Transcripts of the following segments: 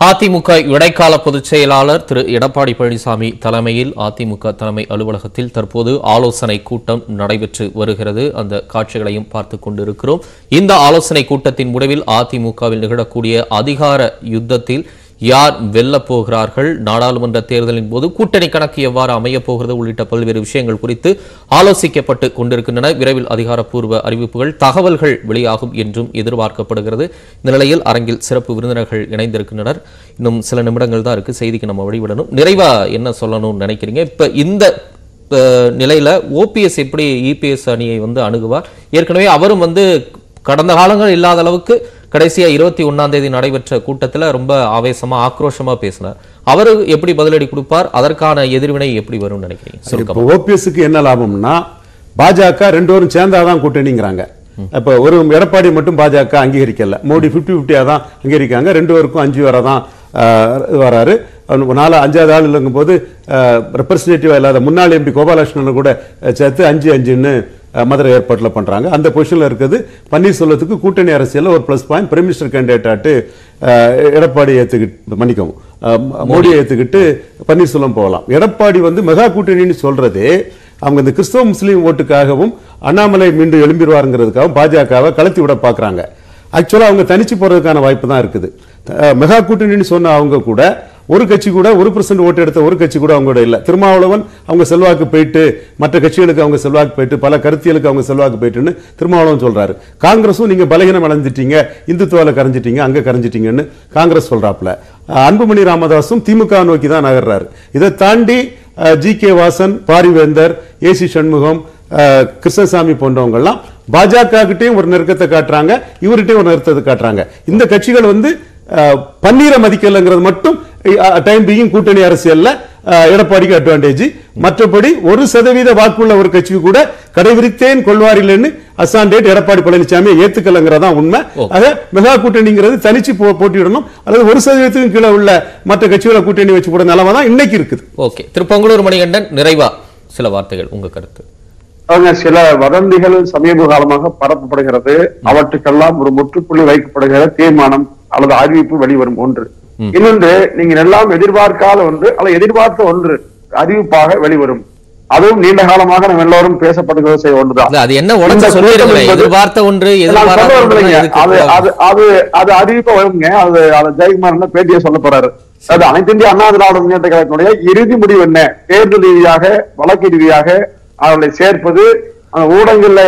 அதிமுக இடைக்கால பொதுச் செயலாளர் திரு எடப்பாடி பழனிசாமி தலைமையில் அதிமுக தலைமை அலுவலகத்தில் தற்போது ஆலோசனை கூட்டம் நடைபெற்று வருகிறது அந்த காட்சிகளையும் பார்த்து கொண்டிருக்கிறோம் இந்த ஆலோசனை கூட்டத்தின் முடிவில் அதிமுகவில் நிகழக்கூடிய அதிகார யுத்தத்தில் யார் வெல்லப் போகிறார்கள் நாடாளுமன்ற தேர்தலின் போது கூட்டணி கணக்கு எவ்வாறு அமையப் போகிறது உள்ளிட்ட பல்வேறு விஷயங்கள் குறித்து ஆலோசிக்கப்பட்டு கொண்டிருக்கின்றன விரைவில் அதிகாரப்பூர்வ அறிவிப்புகள் தகவல்கள் வெளியாகும் என்றும் எதிர்பார்க்கப்படுகிறது இந்த நிலையில் அரங்கில் சிறப்பு விருந்தினர்கள் இணைந்திருக்கின்றனர் இன்னும் சில நிமிடங்கள் தான் இருக்கு செய்திக்கு நம்ம வழிவிடணும் நிறைவா என்ன சொல்லணும்னு நினைக்கிறீங்க இப்ப இந்த அஹ், நிலையில ஓபிஎஸ் எப்படி இபிஎஸ் அணியை வந்து அணுகுவார் ஏற்கனவே அவரும் வந்து கடந்த காலங்கள் இல்லாத அளவுக்கு கடைசியா இருபத்தி ஒண்ணாம் தேதி நடைபெற்ற கூட்டத்துல ரொம்ப ஆவேசமா ஆக்ரோஷமா பேசினார் அவரு எப்படி பதிலடி கொடுப்பார் அதற்கான எதிர்வினை எப்படி வரும்னு நினைக்கிறீங்க சுருக்கம் இப்போ ஓபிஎஸ்க்கு என்ன லாபம்னா பாஜக ரெண்டு பேரும் சேர்ந்தாதான் கூட்டணிங்கிறாங்க இப்ப ஒரு எடப்பாடி மட்டும் பாஜக அங்கீகரிக்கல மோடி 50 50 தான் அங்கீகரிக்காங்க ரெண்டு பேருக்கும் அஞ்சு வரை தான் ஆஹ், வராரு அவனு நாலு அஞ்சாவது ஆள் இல்லைங்கும் போது ரெப்ரஸன்டேட்டிவா இல்லாத முன்னாள் எம்பி கோபாலகிருஷ்ணன் கூட அஹ், சேர்த்து அஞ்சு அஞ்சுன்னு அஹ், மதுரை ஏற்பாட்டில் பண்றாங்க அந்த பொசிஷன்ல இருக்குது பன்னீர்செல்வத்துக்கு கூட்டணி அரசியல்ல ஒரு plus point prime minister candidate ஆட்டு அஹ், எடப்பாடி ஏத்துக்கிட்டு மன்னிக்கவும் அஹ், மோடியை ஏத்துக்கிட்டு பன்னீர்செல்வம் போகலாம் எடப்பாடி வந்து மெகா கூட்டணின்னு சொல்றது அவங்க இந்த கிறிஸ்தவ முஸ்லீம் ஓட்டுக்காகவும் அண்ணாமலை மீண்டும் எழும்பிடுவாருங்கிறதுக்காகவும் பாஜகவை கலத்தி விட பார்க்கறாங்க ஆக்சுவலா அவங்க தனிச்சு போறதுக்கான வாய்ப்பு தான் இருக்குது அஹ், மெகா கூட்டணின்னு சொன்ன அவங்க கூட ஒரு கட்சி கூட ஒரு பர்சன்ட் ஓட்டு எடுத்த ஒரு கட்சி கூட அவங்களோட இல்ல திருமாவளவன் அவங்க செல்வாக்கு போயிட்டு மற்ற கட்சிகளுக்கு அவங்க செல்வாக்கு போயிட்டு பல கருத்தியலுக்கு அவங்க செல்வாக்கு போயிட்டுன்னு திருமாவளவன் சொல்றாரு காங்கிரஸும் நீங்க பலகீனம் அடைஞ்சிட்டீங்க இந்துத்துவால கரைஞ்சிட்டீங்க அங்க கரைஞ்சிட்டீங்கன்னு காங்கிரஸ் சொல்றாப்ல அஹ், அன்புமணி ராமதாசும் திமுக நோக்கி தான் நகர்றாரு இதை தாண்டி G K Vasan Parivendhar AC Shanmugam அஹ், கிருஷ்ணசாமி போன்றவங்க எல்லாம் பாஜக கிட்டயும் ஒரு நெருக்கத்தை காட்டுறாங்க இவர்கிட்டயும் ஒரு நெருக்கத்தை காட்டுறாங்க இந்த கட்சிகள் வந்து அஹ், பன்னீரை மதிக்கலைங்கிறது மட்டும் டைம் பீயிங் கூட்டணி அரசியல்ல அஹ், எடப்பாடிக்கு அட்வான்டேஜ் மற்றபடி ஒரு சதவீத வாக்குள்ள ஒரு கட்சிக்கு கூட கடைபிடித்தேன் கொள்வாரில்லைன்னு அசாண்டேட் எடப்பாடி பழனிசாமி ஏத்துக்கலங்கிறதா உண்மை ஆக மெகா கூட்டணிங்கிறது தனிச்சு போ- போட்டியிடணும் அல்லது ஒரு சதவீதத்துக்கும் கீழே உள்ள மற்ற கட்சிகளை கூட்டணி வச்சு கூட நிலைமை தான் இன்னைக்கு இருக்குது ஓகே திருப்பங்கூர் மணிகண்டன் நிறைவா சில வார்த்தைகள் உங்க கருத்து அவங்க சில வதந்திகள் சமீப காலமாக பரப்பப்படுகிறது அவற்றுக்கெல்லாம் ஒரு முற்றுப்புள்ளி வைக்கப்படுகிற தீர்மானம் அல்லது அறிவிப்பு வெளிவரும் ஒன்று இன்னொன்று நீங்கள் எல்லாம் எதிர்பார்க்காத ஒன்று அல்லது எதிர்பார்த்த ஒன்று அறிவிப்பாக வெளிவரும் அதுவும் நீண்ட காலமாக நம்ம எல்லோரும் பேசப்படுகிற செய்ய ஒன்றுதான் இல்ல, அது என்ன உடனே இந்த சொல்லிருங்களேன் கூட்டம் என்பது- எதிர்பார்த்த ஒன்று நான் எதிர்பாராத சொல்ல ஒன்று வரலைங்க. எதுக்கு அது கூடாது? அது அது அது அறிவிப்பா வருங்க அது அது ஜெயக்குமார் என்ன பேட்டியை சொல்ல போறாரு அது அனைத்து இந்திய அண்ணா திராவிட முன்னேற்ற கழகத்தினுடைய இறுதி முடிவு என்ன தேர்தல் ரீதியாக வழக்கு ரீதியாக அவர்களை சேர்ப்பது அந்த ஊடகங்கள்ல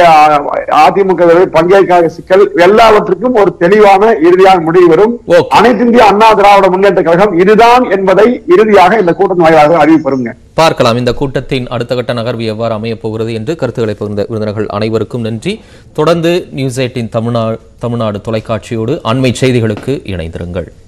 அதிமுக பங்கேற்காத சிக்கல் எல்லாவற்றுக்கும் ஒரு தெளிவான இறுதியான முடிவு வரும் Okay. அனைத்து இந்திய அண்ணா திராவிட முன்னேற்ற கழகம் இதுதான் என்பதை இறுதியாக இந்த கூட்டணி வாயிலாக அறிவிப்பருங்க பார்க்கலாம் இந்த கூட்டத்தின் அடுத்த கட்ட நகர்வு எவ்வாறு அமையப் போகிறது என்று கருத்துக்களை பகிர்ந்த விருந்தினர்கள் அனைவருக்கும் நன்றி தொடர்ந்து நியூஸ் எயிட்டின் தமிழ்நாடு தமிழ்நாடு தொலைக்காட்சியோடு அண்மை செய்திகளுக்கு இணைந்திருங்கள்